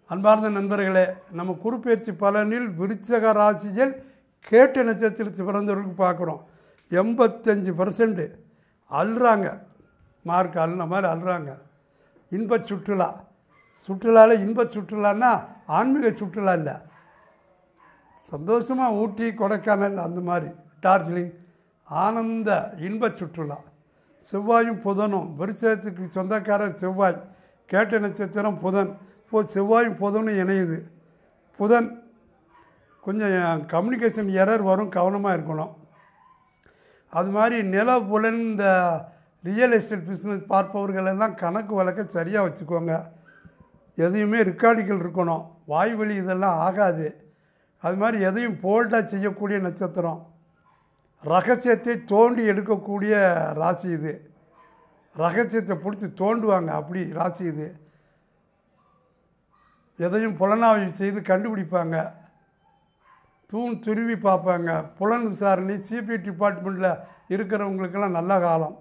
அன்பார்ந்த நண்பர்களே நம்ம குருப்பெயர்ச்சி பலனில் விருச்சக ராசியில் கேட்ட நட்சத்திரத்தில் பிறந்தவர்களுக்கு பார்க்குறோம் எண்பத்தஞ்சு பர்சன்ட் அல்றாங்க மார்க் அல்ன மாதிரி அல்றாங்க இன்ப சுற்றுலா சுற்றுலாவில் இன்ப சுற்றுலான்னா ஆன்மீக சுற்றுலா இல்லை சந்தோஷமாக ஊட்டி கொடைக்கானல் அந்த மாதிரி டார்ஜிலிங் ஆனந்த இன்ப சுற்றுலா செவ்வாயும் புதனும் விருச்சத்துக்கு சொந்தக்காரர் செவ்வாய் கேட்ட நட்சத்திரம் புதன் இப்போ செவ்வாயும் புதனும் இணையுது புதன் கொஞ்சம் கம்யூனிகேஷன் எரர் வரும் கவனமாக இருக்கணும் அது மாதிரி நில புலன் இந்த ரியல் எஸ்டேட் பிஸ்னஸ் பார்ப்பவர்கள் எல்லாம் கணக்கு வழக்க சரியாக வச்சுக்கோங்க எதையுமே ரெக்கார்டிகள் இருக்கணும் வாய்வழி இதெல்லாம் ஆகாது அது மாதிரி எதையும் போல்டாக செய்யக்கூடிய நட்சத்திரம் ரகசியத்தை தோண்டி எடுக்கக்கூடிய ராசி இது ரகசியத்தை பிடிச்சி தோண்டுவாங்க அப்படி ராசி இது எதையும் புலனாய்வு செய்து கண்டுபிடிப்பாங்க தூண் துருவி பார்ப்பாங்க புலன் விசாரணை சிபிஐ டிபார்ட்மெண்ட்டில் இருக்கிறவங்களுக்கெல்லாம் நல்ல காலம்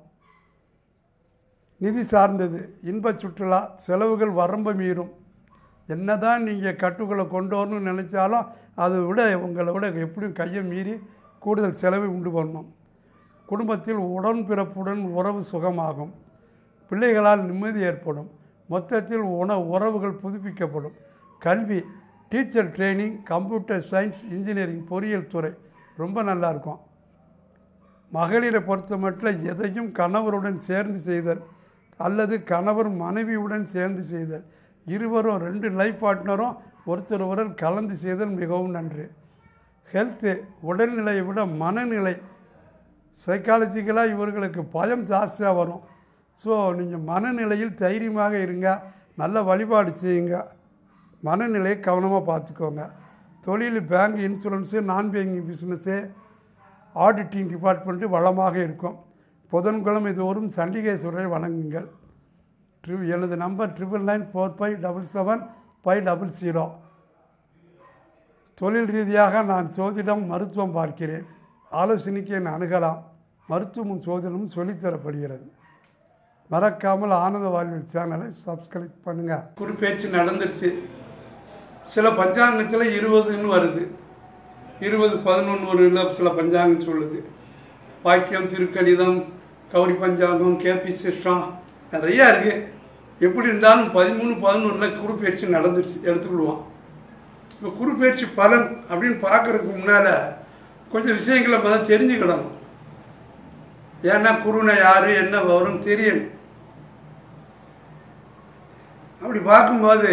நிதி சார்ந்தது இன்ப சுற்றுலா செலவுகள் வரம்ப மீறும் என்னதான் நீங்கள் கட்டுக்குள்ளே கொண்டு வரணும்னு நினச்சாலும் அதை விட உங்களை விட எப்படியும் கையை மீறி கூடுதல் செலவை உண்டு பண்ணணும் குடும்பத்தில் உடன்பிறப்புடன் உறவு சுகமாகும் பிள்ளைகளால் நிம்மதி ஏற்படும் மொத்தத்தில் உண உறவுகள் புதுப்பிக்கப்படும் கல்வி teacher training computer science engineering பொறியியல் துறை ரொம்ப நல்லா இருக்கும் மகளிரை பொறுத்த மட்டும் எதையும் கணவருடன் சேர்ந்து செய்தல் அல்லது கணவர் மனைவியுடன் சேர்ந்து செய்தல் இருவரும் ரெண்டு லைஃப் பார்ட்னரும் ஒருத்தர் ஒருவர் கலந்து செய்தல் மிகவும் நன்று ஹெல்த்து உடல்நிலையை விட மனநிலை சைக்காலஜிக்கலாக இவர்களுக்கு பயம் ஜாஸ்தியாக வரும் ஸோ நீங்கள் மனநிலையில் தைரியமாக இருங்க நல்ல வழிபாடு செய்யுங்க மனநிலையை கவனமாக பார்த்துக்கோங்க தொழில் பேங்க் இன்சூரன்ஸு நான் பேங்கிங் பிஸ்னஸ்ஸு ஆடிட்டிங் டிபார்ட்மெண்ட்டு வளமாக இருக்கும் புதன்கிழமை தோறும் சண்டிகேஸ்வரரை வணங்குங்கள் ட்ரி எனது number triple nine four five double seven five double zero தொழில் ரீதியாக நான் சோதிடம் மருத்துவம் பார்க்கிறேன் ஆலோசனைக்கு என் அணுகலாம் மருத்துவமும் சோதனமும் சொல்லித்தரப்படுகிறது மறக்காமல் ஆனந்த வாழ்வில் சேனலை சப்ஸ்கிரைப் பண்ணுங்கள் குறிப்பேச்சு நடந்துருச்சு சில பஞ்சாங்கத்தில் இருபதுன்னு வருது இருபது பதினொன்று சில பஞ்சாங்கம் சொல்லுது வாக்கியம் திருக்கணிதம் கௌரி பஞ்சாங்கம் கேபி சிஸ்டம் நிறையா இருக்குது எப்படி இருந்தாலும் பதிமூணு பதினொன்றில் குறுப்பெயர்ச்சி நடந்துருச்சு எடுத்துக்கிடுவோம் இப்போ குறுப்பெயர்ச்சி பலன் அப்படின்னு பார்க்குறதுக்கு முன்னால் கொஞ்சம் விஷயங்களை முதல் தெரிஞ்சுக்கிடணும் ஏன்னா குருனை யார் என்ன வரும் தெரியணும் அப்படி பார்க்கும்போது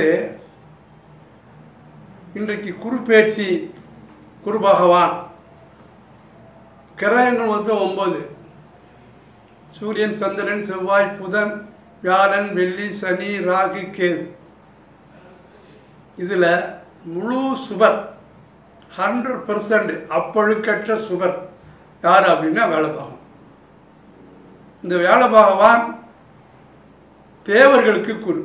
இன்றைக்கு குருப்பெயர்ச்சி குரு பகவான் கிரகங்கள் மொத்தம் ஒம்பது சூரியன் சந்திரன் செவ்வாய் புதன் வியாழன் வெள்ளி சனி ராகு கேது இதில் முழு சுபர் ஹண்ட்ரட் பர்சன்ட் அப்பழுக்கற்ற சுபர் யார் அப்படின்னா வேலைபாகம் இந்த வேலைபாகவான் தேவர்களுக்கு குரு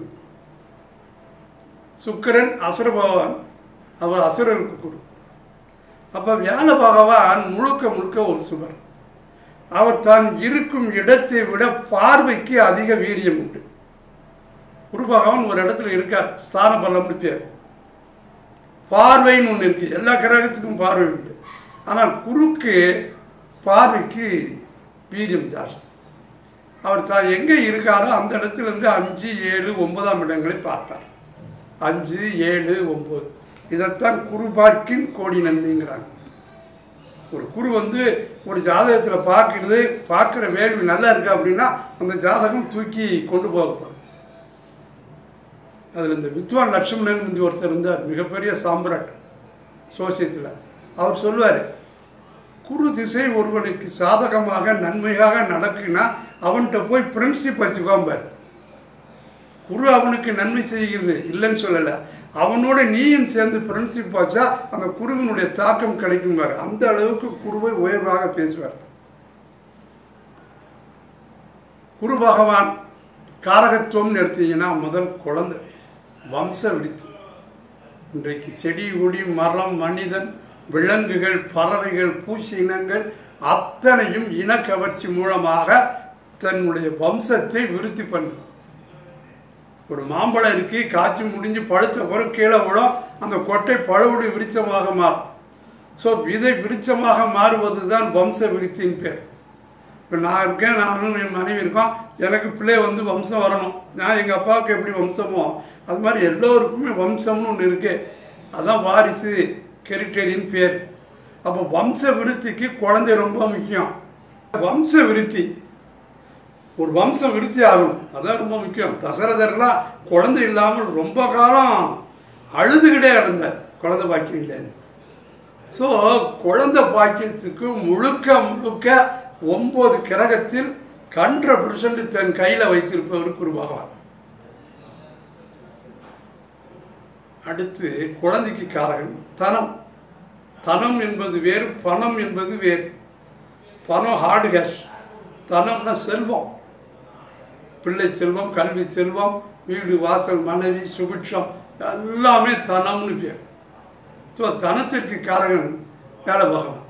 சுக்கரன் அசுர பகவான் அவர் அசுரருக்கு குரு அப்போ வியாழ பகவான் முழுக்க முழுக்க ஒரு சுபர் அவர் தான் இருக்கும் இடத்தை விட பார்வைக்கு அதிக வீரியம் உண்டு குரு பகவான் ஒரு இடத்துல இருக்கார் ஸ்தான பலம்னு பேர் பார்வைன்னு ஒன்று இருக்கு எல்லா கிரகத்துக்கும் பார்வை உண்டு ஆனால் குருக்கு பார்வைக்கு வீரியம் ஜாஸ்தி அவர் தான் எங்கே இருக்காரோ அந்த இடத்துல இருந்து அஞ்சு ஏழு ஒன்பதாம் இடங்களை பார்ப்பார் அஞ்சு ஏழு ஒம்பது இதைத்தான் குரு பார்க்கின் கோடி நன்மைங்கிறாங்க ஒரு குரு வந்து ஒரு ஜாதகத்தில் பார்க்கறது பார்க்குற வேள்வி நல்லா இருக்கு அப்படின்னா அந்த ஜாதகம் தூக்கி கொண்டு போகப்படும் அதில் இந்த வித்வான் லட்சுமணன் வந்து ஒருத்தர் இருந்தார் மிகப்பெரிய சாம்ராட் சோசியத்தில் அவர் சொல்லுவார் குரு திசை ஒருவனுக்கு சாதகமாக நன்மையாக நடக்குன்னா அவன்கிட்ட போய் ஃப்ரெண்ட்ஷிப் வச்சுக்கோம்பார் குரு அவனுக்கு நன்மை செய்கிறது இல்லைன்னு சொல்லலை அவனோட நீயும் சேர்ந்து ஃப்ரெண்ட்ஷிப் வச்சா அந்த குருவினுடைய தாக்கம் கிடைக்கும்பார் அந்த அளவுக்கு குருவை உயர்வாக பேசுவார் குரு பகவான் காரகத்துவம்னு எடுத்தீங்கன்னா முதல் குழந்தை வம்ச விடுத்து இன்றைக்கு செடி கொடி மரம் மனிதன் விலங்குகள் பறவைகள் பூச்சி இனங்கள் அத்தனையும் இனக்கவர்ச்சி மூலமாக தன்னுடைய வம்சத்தை விருத்தி பண்ணுது ஒரு மாம்பழம் இருக்கு காய்ச்சி முடிஞ்சு பழுத்த பிறகு கீழே விழும் அந்த கொட்டை பழுவுடி விருட்சமாக மாறும் ஸோ விதை விருட்சமாக மாறுவது தான் வம்ச விருத்தின் பேர் இப்போ நான் இருக்கேன் நானும் என் மனைவி இருக்கோம் எனக்கு பிள்ளை வந்து வம்சம் வரணும் நான் எங்கள் அப்பாவுக்கு எப்படி வம்சமோ அது மாதிரி எல்லோருக்குமே வம்சம்னு ஒன்று இருக்கு அதான் வாரிசு கெரிட்டரின் பேர் அப்போ வம்ச விருத்திக்கு குழந்தை ரொம்ப முக்கியம் வம்ச விருத்தி ஒரு வம்சம் விருத்தி ஆகணும் அதான் ரொம்ப முக்கியம் தசரதர்லாம் குழந்தை இல்லாமல் ரொம்ப காலம் அழுதுகிட்டே இருந்தார் குழந்தை பாக்கியம் இல்லைன்னு ஸோ குழந்தை பாக்கியத்துக்கு முழுக்க முழுக்க ஒன்பது கிரகத்தில் கன்ற புருஷன் தன் கையில் வைத்திருப்பவர் குரு பகவான் அடுத்து குழந்தைக்கு காரகன் தனம் தனம் என்பது வேறு பணம் என்பது வேறு பணம் ஹார்டு கேஷ் தனம்னா செல்வம் பிள்ளை செல்வம் கல்வி செல்வம் வீடு வாசல் மனைவி சுபிட்சம் எல்லாமே தனம்னு பேர் ஸோ தனத்திற்கு காரகன் வேலை பகவான்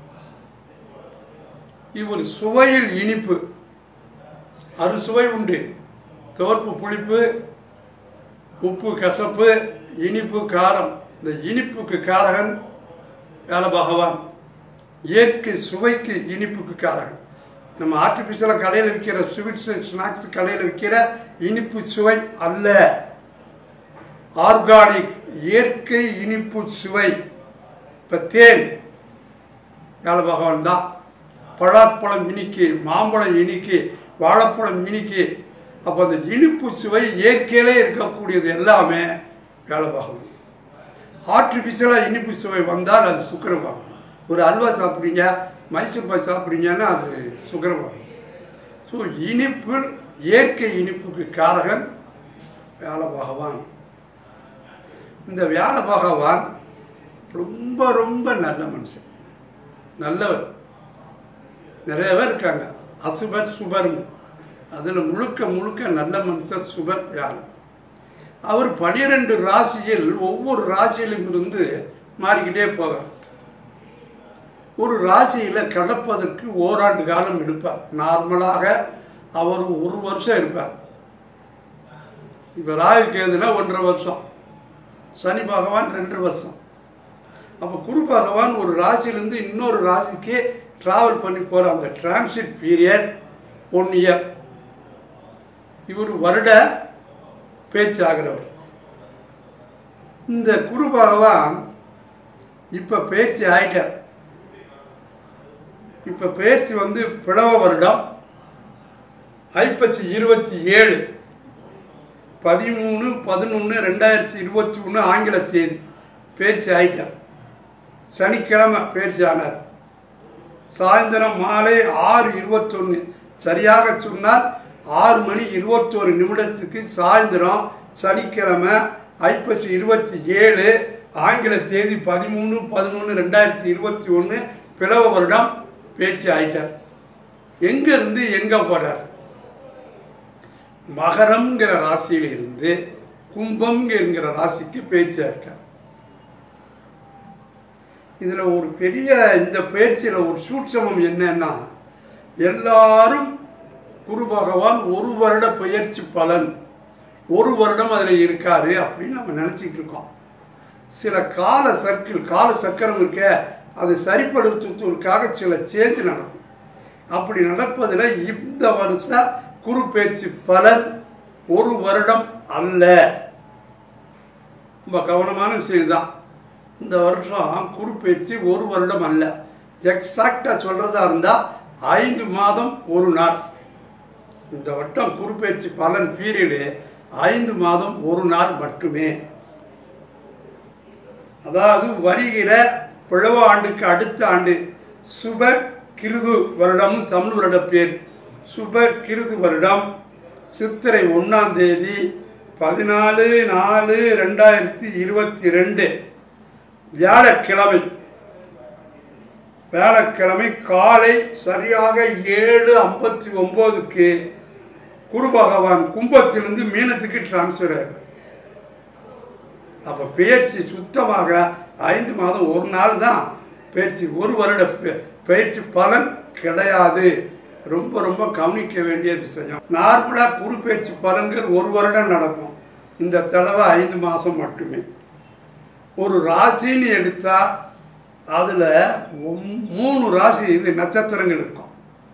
இவர் சுவையில் இனிப்பு அறுசுவை உண்டு தோற்பு புளிப்பு உப்பு கசப்பு இனிப்பு காரம் இந்த இனிப்புக்கு காரகன் வேலை பகவான் இயற்கை சுவைக்கு இனிப்புக்கு காரகன் நம்ம ஆர்டிஃபிஷியலாக கடையில் விற்கிற ஸ்வீட்ஸ் ஸ்நாக்ஸ் கடையில் விற்கிற இனிப்பு சுவை அல்ல ஆர்கானிக் இயற்கை இனிப்பு சுவை இப்போ தேன் வேலை பகவான் தான் பழாப்பழம் இனிக்கு மாம்பழம் இனிக்கு வாழைப்பழம் இனிக்கு அப்போ அந்த இனிப்பு சுவை இயற்கையிலே இருக்கக்கூடியது எல்லாமே வேலை பகவான் ஆர்டிஃபிஷியலாக இனிப்பு சுவை வந்தால் அது சுக்கர பகவான் ஒரு அல்வா சாப்பிட்றீங்க மைசூர் பாய் சாப்பிட்றீங்கன்னா அது சுக்கர பகவான் ஸோ இனிப்பு இயற்கை இனிப்புக்கு காரகன் வேலை பகவான் இந்த வியாழ பகவான் ரொம்ப ரொம்ப நல்ல மனுஷன் நல்லவர் நிறைய பேர் இருக்காங்க அசுபர் சுபர்னு அதில் முழுக்க முழுக்க நல்ல மனுஷன் சுபர் வியாழன் அவர் பனிரெண்டு ராசியில் ஒவ்வொரு ராசியிலும் இருந்து மாறிக்கிட்டே போவார் ஒரு ராசியில் கடப்பதற்கு ஓராண்டு காலம் எடுப்பார் நார்மலாக அவர் ஒரு வருஷம் இருப்பார் இப்போ ராகு கேதுனா ஒன்றரை வருஷம் சனி பகவான் ரெண்டு வருஷம் அப்போ குரு பகவான் ஒரு ராசியிலேருந்து இன்னொரு ராசிக்கு ட்ராவல் பண்ணி போகிற அந்த டிரான்சிட் பீரியட் ஒன் இயர் இவர் வருட பேச்சு ஆகிறவர் இந்த குரு பகவான் இப்போ பேச்சு ஆயிட்டார் இப்போ பேச்சு வந்து பிளவ வருடம் ஐப்பசி இருபத்தி ஏழு பதிமூணு பதினொன்று ரெண்டாயிரத்தி இருபத்தி ஒன்று ஆங்கில தேதி பேச்சு ஆயிட்டார் சனிக்கிழமை பேச்சு ஆனார் சாயந்தரம் மாலை ஆறு இருபத்தொன்று சரியாக சொன்னால் ஆறு மணி இருபத்தோரு நிமிடத்துக்கு சாயந்தரம் சனிக்கிழமை ஐப்பசி இருபத்தி ஏழு ஆங்கில தேதி பதிமூணு பதினொன்று ரெண்டாயிரத்தி இருபத்தி ஒன்று பிளவ வருடம் பேச்சு ஆயிட்டார் எங்கேருந்து எங்கே போகிறார் மகரம்ங்கிற ராசியில் இருந்து கும்பம் என்கிற ராசிக்கு பேச்சியாக இருக்கார் இதில் ஒரு பெரிய இந்த பயிற்சியில் ஒரு சூட்சமம் என்னன்னா எல்லாரும் குரு பகவான் ஒரு வருட பயிற்சி பலன் ஒரு வருடம் அதில் இருக்காரு அப்படின்னு நம்ம நினச்சிட்டு இருக்கோம் சில கால சர்க்கிள் கால சக்கரம் இருக்க அதை சரிப்படுத்துவதற்காக சில சேஞ்ச் நடக்கும் அப்படி நடப்பதில் இந்த வருஷ குரு பயிற்சி பலன் ஒரு வருடம் அல்ல ரொம்ப கவனமான விஷயம் தான் இந்த வருஷம் குரு பயிற்சி ஒரு வருடம் அல்ல எக்ஸாக்டாக சொல்கிறதா இருந்தால் ஐந்து மாதம் ஒரு நாள் இந்த வட்டம் குரு பயிற்சி பலன் பீரியடு ஐந்து மாதம் ஒரு நாள் மட்டுமே அதாவது வருகிற பிழவ ஆண்டுக்கு அடுத்த ஆண்டு சுப கிருது வருடம் தமிழ் வருட பேர் சுப கிருது வருடம் சித்திரை ஒன்றாம் தேதி பதினாலு நாலு ரெண்டாயிரத்தி இருபத்தி ரெண்டு வியாழக்கிழமை வியாழக்கிழமை காலை சரியாக ஏழு ஐம்பத்தி ஒம்போதுக்கு குரு பகவான் கும்பத்திலிருந்து மீனத்துக்கு டிரான்ஸ்ஃபர் ஆகிறார் அப்போ பயிற்சி சுத்தமாக ஐந்து மாதம் ஒரு நாள் தான் பயிற்சி ஒரு வருட ப- பயிற்சி பலன் கிடையாது ரொம்ப ரொம்ப கவனிக்க வேண்டிய விஷயம் நார்மலாக குரு பயிற்சி பலன்கள் ஒரு வருடம் நடக்கும் இந்த தடவை ஐந்து மாதம் மட்டுமே ஒரு ராசின்னு எடுத்தால் அதில் மூணு ராசி இது நட்சத்திரங்கள் இருக்கும்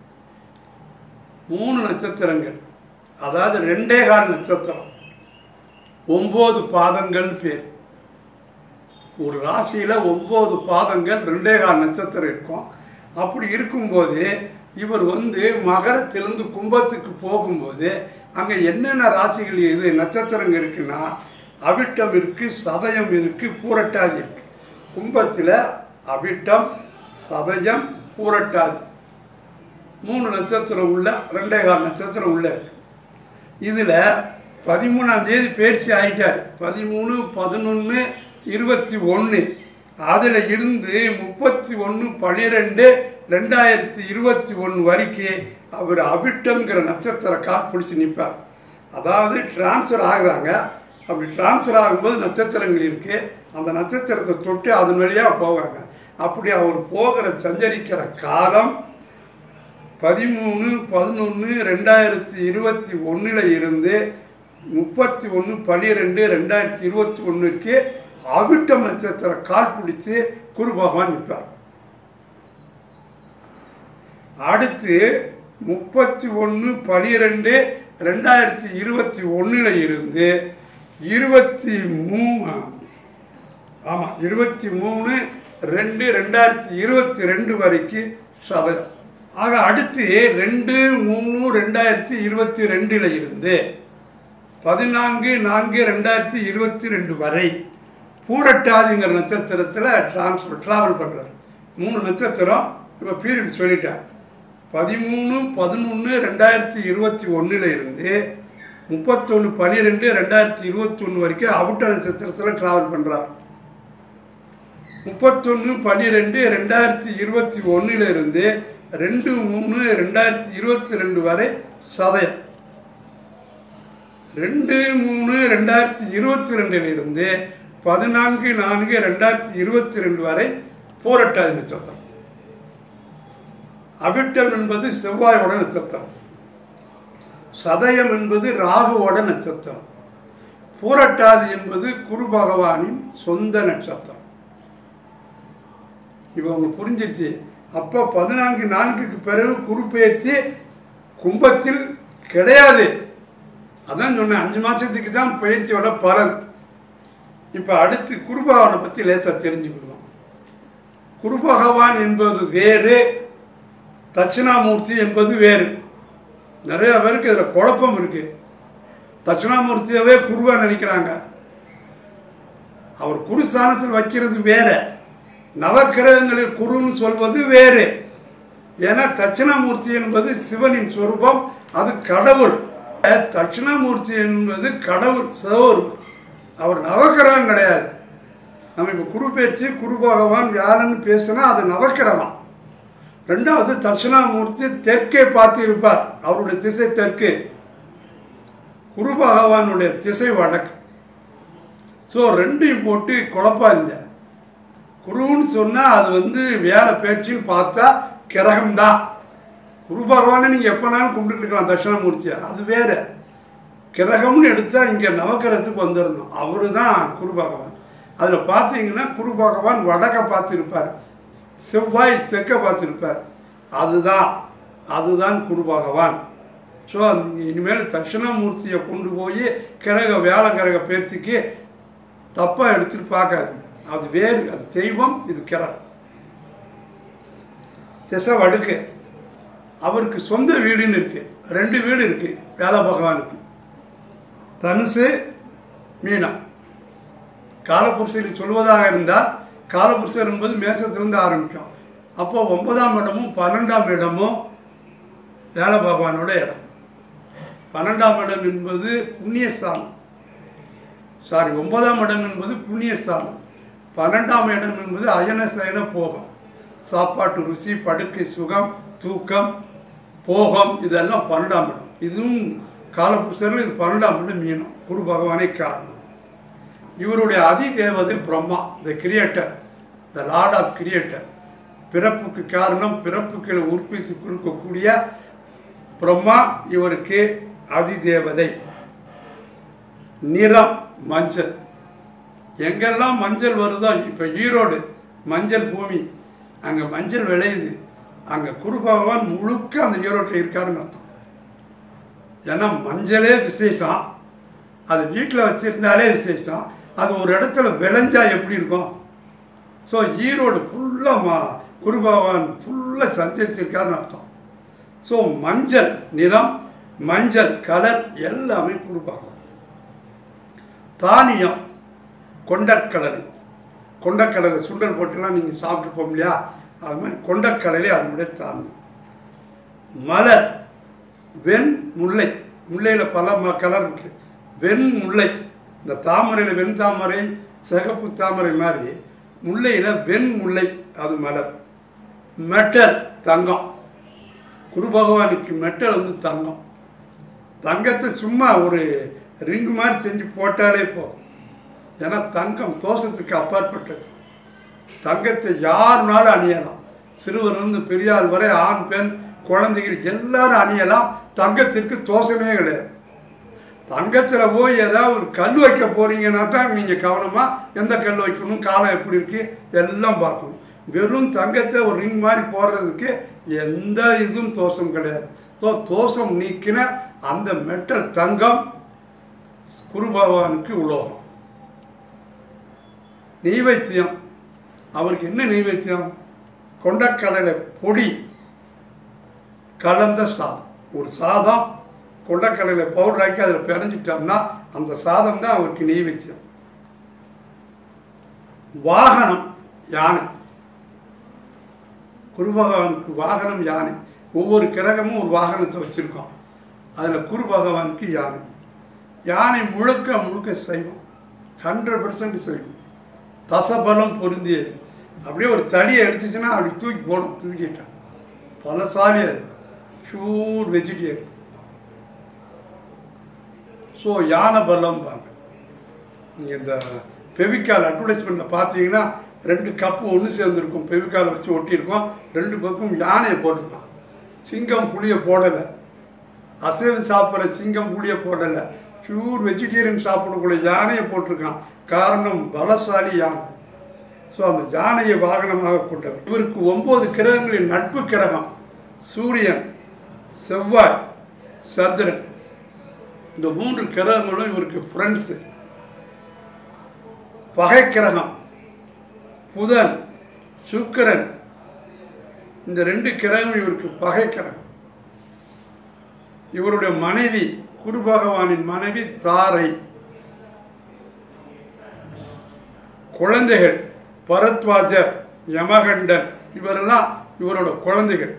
மூணு நட்சத்திரங்கள் அதாவது ரெண்டே கால் நட்சத்திரம் ஒம்பது பாதங்கள் பேர் ஒரு ராசியில் ஒம்பது பாதங்கள் ரெண்டே கால் நட்சத்திரம் இருக்கும் அப்படி இருக்கும்போது இவர் வந்து மகரத்திலிருந்து கும்பத்துக்கு போகும்போது அங்கே என்னென்ன ராசிகள் இது நட்சத்திரங்கள் இருக்குன்னா அவிட்டம் இருக்கு சதயம் இருக்கு பூரட்டாதி இருக்கு கும்பத்தில் அவிட்டம் சதயம் பூரட்டாதி மூணு நட்சத்திரம் உள்ள ரெண்டே கால் நட்சத்திரம் உள்ள இருக்கு இதில் பதிமூணாம் தேதி பயிற்சி ஆகிட்டார் பதிமூணு பதினொன்று இருபத்தி ஒன்று அதில் இருந்து முப்பத்தி ஒன்று பன்னிரெண்டு ரெண்டாயிரத்தி இருபத்தி ஒன்று வரைக்கும் அவர் அவிட்டம்ங்கிற நட்சத்திர கால் பிடிச்சி நிற்பார் அதாவது டிரான்ஸ்ஃபர் ஆகுறாங்க அப்படி டிரான்ஸ்ஃபர் ஆகும்போது நட்சத்திரங்கள் இருக்குது அந்த நட்சத்திரத்தை தொட்டு அதன் வழியாக போவாங்க அப்படி அவர் போகிற சஞ்சரிக்கிற காலம் பதிமூணு பதினொன்று ரெண்டாயிரத்தி இருபத்தி ஒன்றில் இருந்து முப்பத்தி ஒன்று பன்னிரெண்டு ரெண்டாயிரத்தி இருபத்தி ஒன்றுக்கு அவிட்டம் நட்சத்திர கால் பிடிச்சி குரு பகவான் நிற்பார் அடுத்து முப்பத்தி ஒன்று பனிரெண்டு ரெண்டாயிரத்தி இருபத்தி ஒன்றில் இருந்து இருபத்தி மூணு ஆமாம் இருபத்தி மூணு ரெண்டு ரெண்டாயிரத்தி இருபத்தி ரெண்டு வரைக்கும் சதயம் ஆக அடுத்து ரெண்டு மூணு ரெண்டாயிரத்தி இருபத்தி ரெண்டில் இருந்து பதினான்கு நான்கு ரெண்டாயிரத்தி இருபத்தி ரெண்டு வரை பூரட்டாதிங்கிற நட்சத்திரத்தில் டிரான்ஸ்ஃபர் ட்ராவல் பண்ணுறார் மூணு நட்சத்திரம் இப்போ பீரியட் சொல்லிட்டேன் பதிமூணு பதினொன்று ரெண்டாயிரத்தி இருபத்தி ஒன்றில் இருந்து முப்பத்தொன்று பன்னிரெண்டு ரெண்டாயிரத்தி இருபத்தி ஒன்று வரைக்கும் அவுட்ட நட்சத்திரத்தில் ட்ராவல் பண்ணுறார் முப்பத்தொன்று பன்னிரெண்டு ரெண்டாயிரத்தி இருபத்தி ஒன்றில் இருந்து ரெண்டு மூணு ரெண்டாயிரத்தி இருபத்தி ரெண்டு வரை சதயம் ரெண்டு மூணு ரெண்டாயிரத்தி இருபத்தி ரெண்டில் இருந்து பதினான்கு நான்கு ரெண்டாயிரத்தி இருபத்தி ரெண்டு வரை போரட்டாதி நட்சத்திரம் அவிட்டம் என்பது செவ்வாயோட நட்சத்திரம் சதயம் என்பது ராகுவோட நட்சத்திரம் பூரட்டாதி என்பது குரு பகவானின் சொந்த நட்சத்திரம் இப்போ அவங்க புரிஞ்சிருச்சு அப்போ பதினான்கு நான்குக்கு பிறகு குரு பயிற்சி கும்பத்தில் கிடையாது அதான் சொன்னேன் அஞ்சு மாதத்துக்கு தான் பயிற்சியோட பலன் இப்போ அடுத்து குரு பகவானை பற்றி லேசாக தெரிஞ்சுக்கிடுவோம் குரு பகவான் என்பது வேறு தட்சிணாமூர்த்தி என்பது வேறு நிறைய பேருக்கு இதில் குழப்பம் இருக்கு தட்சிணாமூர்த்தியவே குருவா நினைக்கிறாங்க அவர் குரு ஸ்தானத்தில் வைக்கிறது வேற நவக்கிரகங்களில் குருன்னு சொல்வது வேறு ஏன்னா தட்சிணாமூர்த்தி என்பது சிவனின் சொரூபம் அது கடவுள் தட்சிணாமூர்த்தி என்பது கடவுள் சிவருமா அவர் நவக்கிரகம் கிடையாது நம்ம இப்போ குரு பேச்சு குரு பகவான் வியாழன் பேசினா அது நவக்கிரகம் ரெண்டாவது தட்சிணாமூர்த்தி தெற்கே பார்த்து இருப்பார் அவருடைய திசை தெற்கு குரு பகவானுடைய திசை வடக்கு ஸோ ரெண்டையும் போட்டு குழப்பாதீங்க குருன்னு சொன்னால் அது வந்து வேலை பயிற்சின்னு பார்த்தா கிரகம்தான் குரு பகவானை நீங்கள் எப்போனாலும் கும்பிட்டுக்கலாம் தட்சிணாமூர்த்தியை அது வேற கிரகம்னு எடுத்தால் இங்கே நவக்கிரகத்துக்கு வந்துடணும் அவரு தான் குரு பகவான் அதில் பார்த்தீங்கன்னா குரு பகவான் வடக்க பார்த்துருப்பார் செவ்வாய் தெற்க பார்த்துருப்பார் அதுதான் அதுதான் குரு பகவான் ஸோ இனிமேல் தட்சிணாமூர்த்தியை கொண்டு போய் கிரக வேலை கிரக பயிற்சிக்கு தப்பாக எடுத்துட்டு பார்க்காது அது வேறு அது தெய்வம் இது கிரகம் திசை வடுக்கு அவருக்கு சொந்த வீடுன்னு இருக்கு ரெண்டு வீடு இருக்கு வேலை பகவானுக்கு தனுசு மீனம் காலபுருஷனில் சொல்வதாக இருந்தால் காலபுருஷர் என்பது மேசத்திலிருந்து ஆரம்பிக்கும் அப்போ ஒன்பதாம் இடமும் பன்னெண்டாம் இடமும் வேல பகவானோட இடம் பன்னெண்டாம் இடம் என்பது புண்ணியஸ்தானம் சாரி ஒன்பதாம் இடம் என்பது புண்ணியஸ்தானம் பன்னெண்டாம் இடம் என்பது அயன சயன போகம் சாப்பாட்டு ருசி படுக்கை சுகம் தூக்கம் போகம் இதெல்லாம் பன்னெண்டாம் இடம் இதுவும் காலபுருஷரில் இது பன்னெண்டாம் இடம் மீனம் குரு பகவானே காரணம் இவருடைய அதி தேவதை Brahma the creator the lord of creator பிறப்புக்கு காரணம் பிறப்புகளை உற்பத்தி கொடுக்கக்கூடிய பிரம்மா இவருக்கு அதி தேவதை நிறம் மஞ்சள் எங்கெல்லாம் மஞ்சள் வருதோ இப்போ ஈரோடு மஞ்சள் பூமி அங்கே மஞ்சள் விளையுது அங்கே குரு பகவான் முழுக்க அந்த ஈரோட்டில் இருக்காருன்னு அர்த்தம் ஏன்னா மஞ்சளே விசேஷம் அது வீட்டில் வச்சுருந்தாலே விசேஷம் அது ஒரு இடத்துல விளைஞ்சா எப்படி இருக்கும் ஸோ ஈரோடு ஃபுல்லாக மா குரு பகவான் ஃபுல்லாக சஞ்சரிச்சிருக்காருன்னு அர்த்தம் ஸோ மஞ்சள் நிறம் மஞ்சள் கலர் எல்லாமே குரு பகவான் தானியம் கொண்டக்கடலை கொண்டக்கடலை சுண்டல் போட்டுலாம் நீங்கள் சாப்பிட்டுப்போம் இல்லையா அது மாதிரி கொண்டக்கடலை அதனுடைய தானியம் மலர் வெண் முல்லை முல்லையில் பல ம கலர் இருக்கு வெண் முல்லை இந்த தாமரையில் வெண் தாமரை சிகப்பு தாமரை மாதிரி முல்லையில் வெண் முல்லை அது மலர் மெட்டல் தங்கம் குரு பகவானுக்கு மெட்டல் வந்து தங்கம் தங்கத்தை சும்மா ஒரு ரிங் மாதிரி செஞ்சு போட்டாலே போதும் ஏன்னா தங்கம் தோஷத்துக்கு அப்பாற்பட்டது தங்கத்தை யாருனாலும் அணியலாம் சிறுவர்லேருந்து பெரியாள் வரை ஆண் பெண் குழந்தைகள் எல்லாரும் அணியலாம் தங்கத்திற்கு தோஷமே கிடையாது தங்கத்தில் போய் ஏதாவது ஒரு கல் வைக்க போறீங்கன்னா தான் நீங்கள் கவனமாக எந்த கல் வைக்கணும் காலம் எப்படி இருக்கு எல்லாம் பார்க்கணும் வெறும் தங்கத்தை ஒரு ரிங் மாதிரி போடுறதுக்கு எந்த இதுவும் தோஷம் கிடையாது தோ தோஷம் நீக்கின அந்த மெட்டல் தங்கம் குரு பகவானுக்கு உலோகம் நெய்வேத்தியம் அவருக்கு என்ன நெய்வேத்தியம் கொண்டக்கடலை பொடி கலந்த சாதம் ஒரு சாதம் கொண்டக்கடலை பவுடர் ஆக்கி அதில் பிணைஞ்சிட்டோம்னா அந்த சாதம் தான் அவருக்கு நெய்வேத்தியம் வாகனம் யானை குரு பகவானுக்கு வாகனம் யானை ஒவ்வொரு கிரகமும் ஒரு வாகனத்தை வச்சுருக்கோம் அதில் குரு பகவானுக்கு யானை யானை முழுக்க முழுக்க செய்வோம் ஹண்ட்ரட் பர்சன்ட் செய்வோம் தசபலம் பொருந்தியது அப்படியே ஒரு தடியை அடிச்சிச்சுன்னா அப்படி தூக்கி போடும் தூக்கிட்டான் பலசாலி அது பியூர் வெஜிடேரியன் ஸோ யானை பலம்பாங்க நீங்கள் இந்த பெவிக்கால் அட்வர்டைஸ்மெண்ட்டில் பார்த்தீங்கன்னா ரெண்டு கப்பு ஒன்று சேர்ந்துருக்கும் பெவிக்கால் வச்சு ஒட்டியிருக்கோம் ரெண்டு பக்கம் யானையை போட்டிருக்கான் சிங்கம் புளியை போடலை அசைவம் சாப்பிட்ற சிங்கம் புளியை போடலை பியூர் வெஜிடேரியன் சாப்பிடக்கூடிய யானையை போட்டிருக்கான் காரணம் பலசாலி யானை ஸோ அந்த யானையை வாகனமாக கொண்டவர் இவருக்கு ஒன்பது கிரகங்களின் நட்பு கிரகம் சூரியன் செவ்வாய் சந்திரன் இந்த மூன்று கிரகங்களும் இவருக்கு ஃப்ரெண்ட்ஸு பகை கிரகம் புதன் சுக்கிரன் இந்த ரெண்டு கிரகம் இவருக்கு பகை கிரகம் இவருடைய மனைவி குரு பகவானின் மனைவி தாரை குழந்தைகள் பரத்வாஜர் யமகண்டன் இவரெல்லாம் இவரோட குழந்தைகள்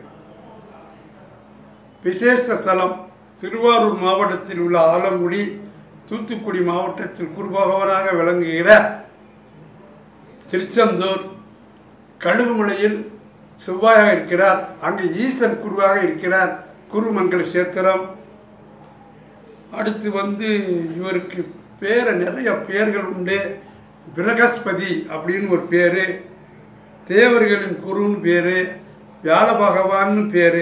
விசேஷ ஸ்தலம் திருவாரூர் மாவட்டத்தில் உள்ள ஆலங்குடி தூத்துக்குடி மாவட்டத்தில் குருபகவனாக விளங்குகிற திருச்செந்தூர் கழுகுமலையில் செவ்வாயாக இருக்கிறார் அங்கு ஈசன் குருவாக இருக்கிறார் குருமங்கல கஷேத்திரம் அடுத்து வந்து இவருக்கு பேர நிறைய பேர்கள் உண்டு பிரகஸ்பதி அப்படின்னு ஒரு பேர் தேவர்களின் குருன்னு பேர் வியாழ பகவான்னு பேர்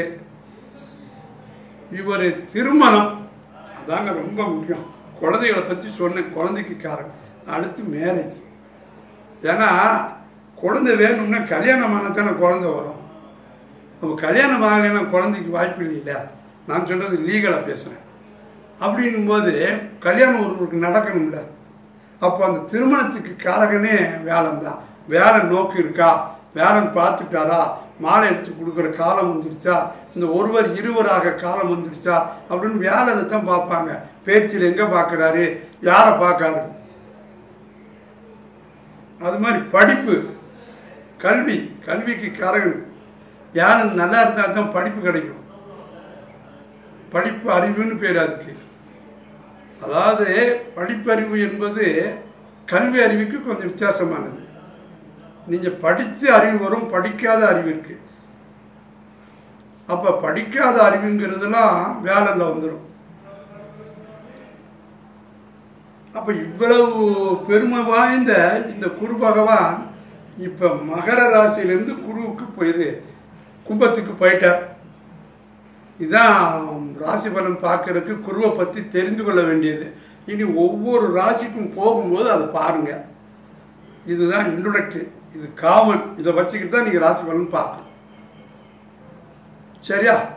இவர் திருமணம் அதாங்க ரொம்ப முக்கியம் குழந்தைகளை பற்றி சொன்னேன் குழந்தைக்கு காரணம் அடுத்து மேரேஜ் ஏன்னா குழந்தை வேணும்னா கல்யாணம் ஆனால் தானே குழந்தை வரும் அப்போ கல்யாணம் ஆகலைன்னா குழந்தைக்கு வாய்ப்பு இல்லைல்ல நான் சொல்கிறது லீகலாக பேசுகிறேன் அப்படிங்கும்போது கல்யாணம் ஒருவருக்கு நடக்கணும்ல அப்போ அந்த திருமணத்துக்கு காரகனே வேலன் தான் வேலன் நோக்கு இருக்கா வேலன் பார்த்துட்டாரா மாலை எடுத்து கொடுக்குற காலம் வந்துடுச்சா இந்த ஒருவர் இருவராக காலம் வந்துடுச்சா அப்படின்னு வேலனை தான் பார்ப்பாங்க பேச்சில் எங்கே பார்க்குறாரு யாரை பார்க்காரு அது மாதிரி படிப்பு கல்வி கல்விக்கு காரகன் யாரும் நல்லா இருந்தால் தான் படிப்பு கிடைக்கும் படிப்பு அறிவுன்னு பேர் அதுக்கு அதாவது படிப்பறிவு என்பது கல்வி அறிவுக்கு கொஞ்சம் வித்தியாசமானது நீங்கள் படித்து அறிவு வரும் படிக்காத அறிவு இருக்கு அப்போ படிக்காத அறிவுங்கிறதுலாம் வேலையில் வந்துடும் அப்போ இவ்வளவு பெருமை வாய்ந்த இந்த குரு பகவான் இப்போ மகர ராசியிலேருந்து குருவுக்கு போயிது கும்பத்துக்கு போயிட்டார் இதுதான் ராசி பலன் பார்க்கறதுக்கு குருவை பற்றி தெரிந்து கொள்ள வேண்டியது இனி ஒவ்வொரு ராசிக்கும் போகும்போது அதை பாருங்க இதுதான் இன்ட்ரோடக்டரி இது காமன் இதை வச்சுக்கிட்டு தான் நீங்கள் ராசி பலன் பார்க்கணும் சரியா